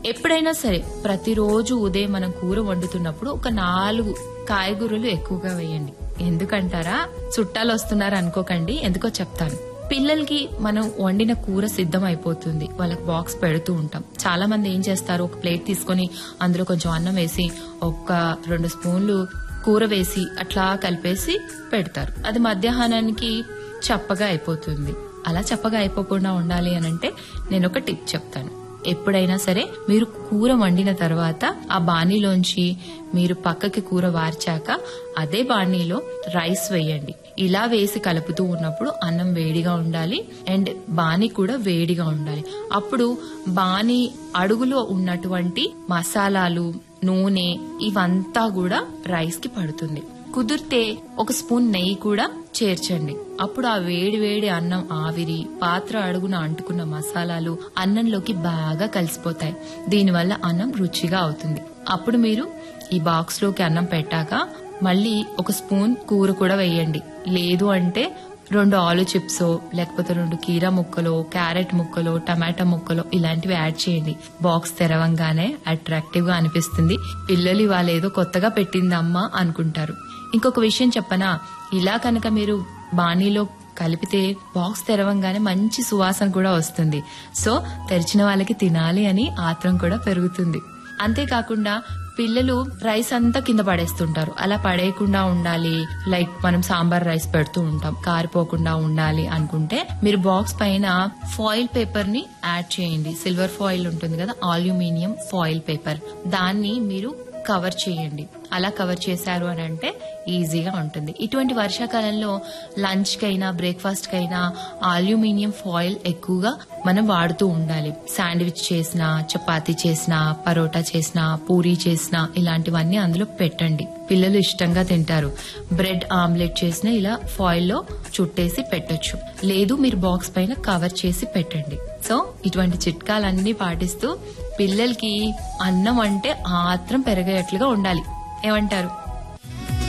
ఎప్పుడైనా సరే ప్రతిరోజు ఉదయం మనం కూర వండుతున్నప్పుడు ఒక నాలుగు కాయగూరలు ఎక్కువగా వేయండి ఎందుకంటారా చుట్టాలు వస్తున్నారు అనుకోకండి ఎందుకో చెప్తాను పిల్లలకి మనం వండిన కూర సిద్ధం అయిపోతుంది వాళ్ళకి బాక్స్ పెడుతూ ఉంటాం చాలా మంది ఏం చేస్తారు ఒక ప్లేట్ తీసుకొని అందులో కొంచెం అన్నం వేసి ఒక రెండు స్పూన్లు కూర వేసి అట్లా కలిపేసి పెడతారు అది మధ్యాహ్నానికి చప్పగా అయిపోతుంది అలా చప్పగా అయిపోకుండా ఉండాలి అని అంటే నేను ఒక టిప్ చెప్తాను ఎప్పుడైనా సరే మీరు కూర వండిన తర్వాత ఆ బాణీలోంచి మీరు పక్కకి కూర వార్చాక అదే బాణీలో రైస్ వేయండి ఇలా వేసి కలుపుతూ ఉన్నప్పుడు అన్నం వేడిగా ఉండాలి అండ్ బాణీ కూడా వేడిగా ఉండాలి అప్పుడు బాణీ అడుగులో ఉన్నటువంటి మసాలాలు నూనె ఇవంతా కూడా రైస్ కి పడుతుంది కుదిరితే ఒక స్పూన్ నెయ్యి కూడా చేర్చండి అప్పుడు ఆ వేడి వేడి అన్నం ఆవిరి పాత్ర అడుగున అంటుకున్న మసాలాలు అన్నంలోకి బాగా కలిసిపోతాయి దీనివల్ల అన్నం రుచిగా అవుతుంది అప్పుడు మీరు ఈ బాక్స్ లోకి అన్నం పెట్టాక మళ్ళీ ఒక స్పూన్ కూర కూడా వేయండి లేదు అంటే రెండు ఆలు చిప్స్ లేకపోతే రెండు కీరా ముక్కలు క్యారెట్ ముక్కలు టమాటా ముక్కలు ఇలాంటివి యాడ్ చేయండి బాక్స్ తెరవంగానే అట్రాక్టివ్ గా అనిపిస్తుంది పిల్లలు ఇవాళ ఏదో కొత్తగా పెట్టిందమ్మా అనుకుంటారు ఇంకొక విషయం చెప్పనా ఇలా కనుక మీరు బాణీలో కలిపితే బాక్స్ తెరవంగానే మంచి సువాసన కూడా వస్తుంది సో తెరిచిన వాళ్ళకి తినాలి అని ఆత్రం కూడా పెరుగుతుంది అంతేకాకుండా పిల్లలు రైస్ అంతా కింద పడేస్తుంటారు అలా పడేయకుండా ఉండాలి లైక్ మనం సాంబార్ రైస్ పెడుతూ ఉంటాం కారిపోకుండా ఉండాలి అనుకుంటే మీరు బాక్స్ పైన ఫాయిల్ పేపర్ ని యాడ్ చేయండి సిల్వర్ ఫాయిల్ ఉంటుంది కదా అల్యూమినియం ఫాయిల్ పేపర్ దాన్ని మీరు కవర్ చేయండి అలా కవర్ చేశారు అని అంటే ఈజీగా ఉంటుంది ఇటువంటి వర్షాకాలంలో లంచ్ కైనా బ్రేక్ఫాస్ట్ కైనా అల్యూమినియం ఫాయిల్ ఎక్కువగా మనం వాడుతూ ఉండాలి శాండ్విచ్ చేసిన చపాతీ చేసిన పరోటా చేసిన పూరీ చేసిన ఇలాంటివన్నీ అందులో పెట్టండి పిల్లలు ఇష్టంగా తింటారు బ్రెడ్ ఆమ్లెట్ చేసిన ఇలా ఫాయిల్ లో చుట్టేసి పెట్టొచ్చు లేదు మీరు బాక్స్ పైన కవర్ చేసి పెట్టండి సో ఇటువంటి చిట్కాలన్నీ పాటిస్తూ పిల్లలకి అన్నం అంటే ఆత్రం పెరిగేట్లుగా ఉండాలి ఏమంటారు